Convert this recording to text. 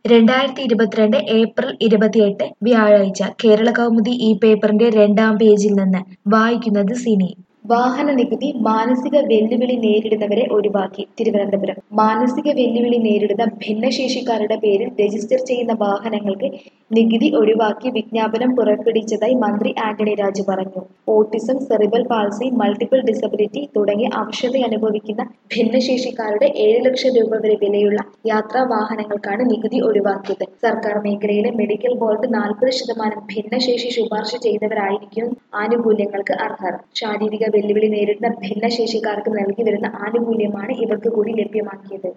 രണ്ടായിരത്തി ഇരുപത്തിരണ്ട് ഏപ്രിൽ ഇരുപത്തിയെട്ട് വ്യാഴാഴ്ച കേരള കൗമുദി ഈ പേപ്പറിന്റെ രണ്ടാം പേജിൽ നിന്ന് വായിക്കുന്നത് സിനി വാഹന നികുതി മാനസിക വെല്ലുവിളി നേരിടുന്നവരെ ഒഴിവാക്കി തിരുവനന്തപുരം മാനസിക വെല്ലുവിളി നേരിടുന്ന ഭിന്നശേഷിക്കാരുടെ പേരിൽ രജിസ്റ്റർ ചെയ്യുന്ന വാഹനങ്ങൾക്ക് നികുതി ഒഴിവാക്കി വിജ്ഞാപനം പുറപ്പെടുവിച്ചതായി മന്ത്രി ആന്റണി രാജു പറഞ്ഞു autism cerebral palsy multiple disability തുടങ്ങിയ അവശത അനുഭവിക്കുന്ന ഭിന്നശേഷിക്കാരുടെ ഏഴ് ലക്ഷം രൂപ വരെ വിലയുള്ള യാത്രാ വാഹനങ്ങൾക്കാണ് നികുതി ഒഴിവാക്കിയത് സർക്കാർ മേഖലയിലെ മെഡിക്കൽ ബോർഡ് നാൽപ്പത് ശതമാനം ഭിന്നശേഷി ശുപാർശ ചെയ്തവരായിരിക്കും ആനുകൂല്യങ്ങൾക്ക് അർഹർ ശാരീരിക വെല്ലുവിളി നേരിടുന്ന ഭിന്നശേഷിക്കാർക്ക് നൽകി വരുന്ന ആനുകൂല്യമാണ് ഇവർക്ക് കൂടി ലഭ്യമാക്കിയത്